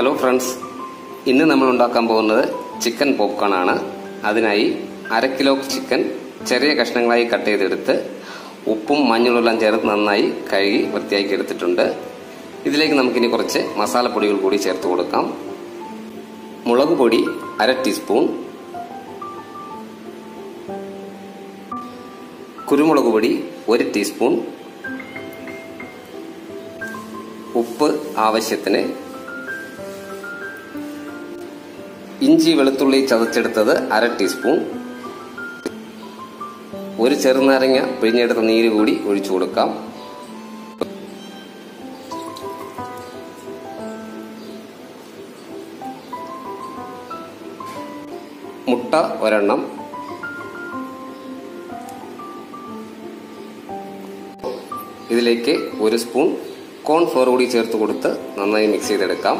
hello friends ഇന്ന് നമ്മൾ ഉണ്ടാക്കാൻ പോകുന്നത് ചിക്കൻ പോപ്കോൺ ആണ് അതിനായി അര കിലോ ചിക്കൻ ചെറിയ കഷ്ണങ്ങളായി കട്ട് ചെയ്തെടുത്ത് ഉപ്പും മഞ്ഞളുമെല്ലാം ചേർത്ത് നന്നായി കഴുകി വൃത്തിയാക്കി എടുത്തിട്ടുണ്ട് ഇതിലേക്ക് നമുക്കിനി കുറച്ച് മസാലപ്പൊടികൾ കൂടി ചേർത്ത് കൊടുക്കാം മുളക് പൊടി അര ടീസ്പൂൺ കുരുമുളക് പൊടി ഒരു ടീസ്പൂൺ ഉപ്പ് ആവശ്യത്തിന് ഇഞ്ചി വെളുത്തുള്ളി ചതച്ചെടുത്തത് അര ടീസ്പൂൺ ഒരു ചെറുനാരങ്ങ പിഴിഞ്ഞെടുത്ത നീര് കൂടി ഒഴിച്ചു കൊടുക്കാം മുട്ട ഒരെണ്ണം ഇതിലേക്ക് ഒരു സ്പൂൺ കോൺഫ്ലോർ കൂടി ചേർത്ത് കൊടുത്ത് നന്നായി മിക്സ് ചെയ്തെടുക്കാം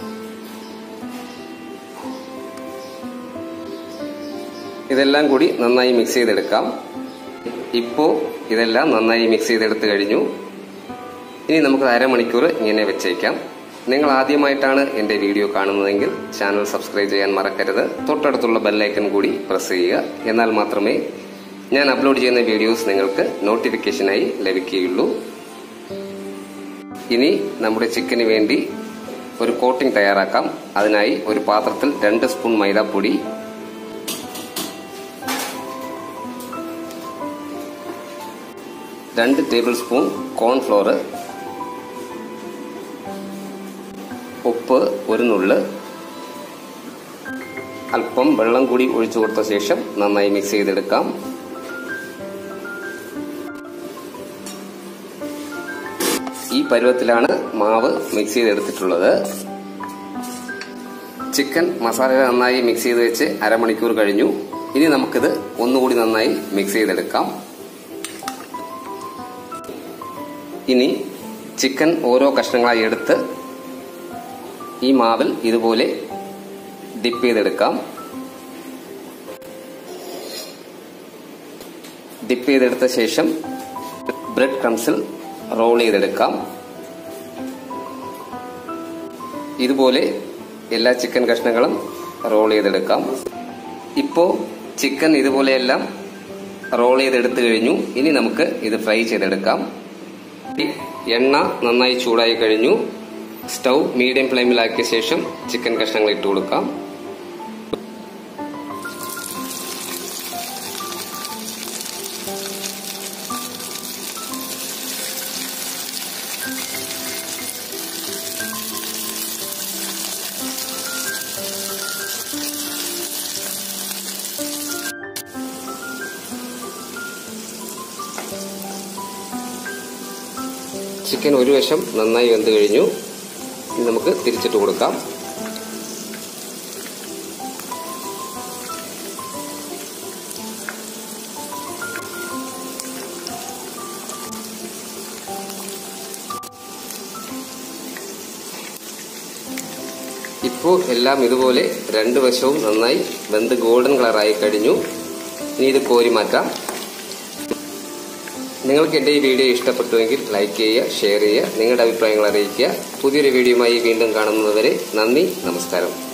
ഇതെല്ലാം കൂടി നന്നായി മിക്സ് ചെയ്തെടുക്കാം ഇപ്പോൾ ഇതെല്ലാം നന്നായി മിക്സ് ചെയ്തെടുത്ത് കഴിഞ്ഞു ഇനി നമുക്ക് അരമണിക്കൂർ ഇങ്ങനെ വെച്ചേക്കാം നിങ്ങൾ ആദ്യമായിട്ടാണ് എൻ്റെ വീഡിയോ കാണുന്നതെങ്കിൽ ചാനൽ സബ്സ്ക്രൈബ് ചെയ്യാൻ മറക്കരുത് തൊട്ടടുത്തുള്ള ബെല്ലൈക്കൺ കൂടി പ്രസ് ചെയ്യുക എന്നാൽ മാത്രമേ ഞാൻ അപ്ലോഡ് ചെയ്യുന്ന വീഡിയോസ് നിങ്ങൾക്ക് നോട്ടിഫിക്കേഷനായി ലഭിക്കുകയുള്ളൂ ഇനി നമ്മുടെ ചിക്കന് വേണ്ടി ഒരു കോട്ടിംഗ് തയ്യാറാക്കാം അതിനായി ഒരു പാത്രത്തിൽ രണ്ട് സ്പൂൺ മൈദാപ്പൊടി രണ്ട് ടേബിൾ സ്പൂൺ കോൺഫ്ലോർ ഉപ്പ് ഒരു നുള്ള് അല്പം വെള്ളം കൂടി ഒഴിച്ചു കൊടുത്ത ശേഷം നന്നായി മിക്സ് ചെയ്തെടുക്കാം ഈ പരുവത്തിലാണ് മാവ് മിക്സ് ചെയ്തെടുത്തിട്ടുള്ളത് ചിക്കൻ മസാല നന്നായി മിക്സ് ചെയ്ത് വെച്ച് അരമണിക്കൂർ കഴിഞ്ഞു ഇനി നമുക്കിത് ഒന്നുകൂടി നന്നായി മിക്സ് ചെയ്തെടുക്കാം ഇനി ചിക്കൻ ഓരോ കഷ്ണങ്ങളായി എടുത്ത് ഈ മാവിൽ ഇതുപോലെ ഡിപ്പ് ചെയ്തെടുക്കാം ഡിപ്പ് ചെയ്തെടുത്ത ശേഷം ബ്രെഡ് ക്രംസിൽ റോൾ ചെയ്തെടുക്കാം ഇതുപോലെ എല്ലാ ചിക്കൻ കഷ്ണങ്ങളും റോൾ ചെയ്തെടുക്കാം ഇപ്പോൾ ചിക്കൻ ഇതുപോലെയെല്ലാം റോൾ ചെയ്തെടുത്തു കഴിഞ്ഞു ഇനി നമുക്ക് ഇത് ഫ്രൈ ചെയ്തെടുക്കാം എണ്ണ നന്നായി ചൂടായി കഴിഞ്ഞു സ്റ്റൗ മീഡിയം ഫ്ലെയിമിലാക്കിയ ശേഷം ചിക്കൻ കഷ്ണങ്ങൾ ഇട്ട് കൊടുക്കാം ചിക്കൻ ഒരു വശം നന്നായി വെന്ത് കഴിഞ്ഞു ഇനി നമുക്ക് തിരിച്ചിട്ട് കൊടുക്കാം ഇപ്പോൾ എല്ലാം ഇതുപോലെ രണ്ട് വശവും നന്നായി വെന്ത് ഗോൾഡൻ കളറായി കഴിഞ്ഞു ഇനി ഇത് കോരി മാറ്റാം നിങ്ങൾക്ക് എൻ്റെ ഈ വീഡിയോ ഇഷ്ടപ്പെട്ടുവെങ്കിൽ ലൈക്ക് ചെയ്യുക ഷെയർ ചെയ്യുക നിങ്ങളുടെ അഭിപ്രായങ്ങൾ അറിയിക്കുക പുതിയൊരു വീഡിയോയുമായി വീണ്ടും കാണുന്നതുവരെ നന്ദി നമസ്കാരം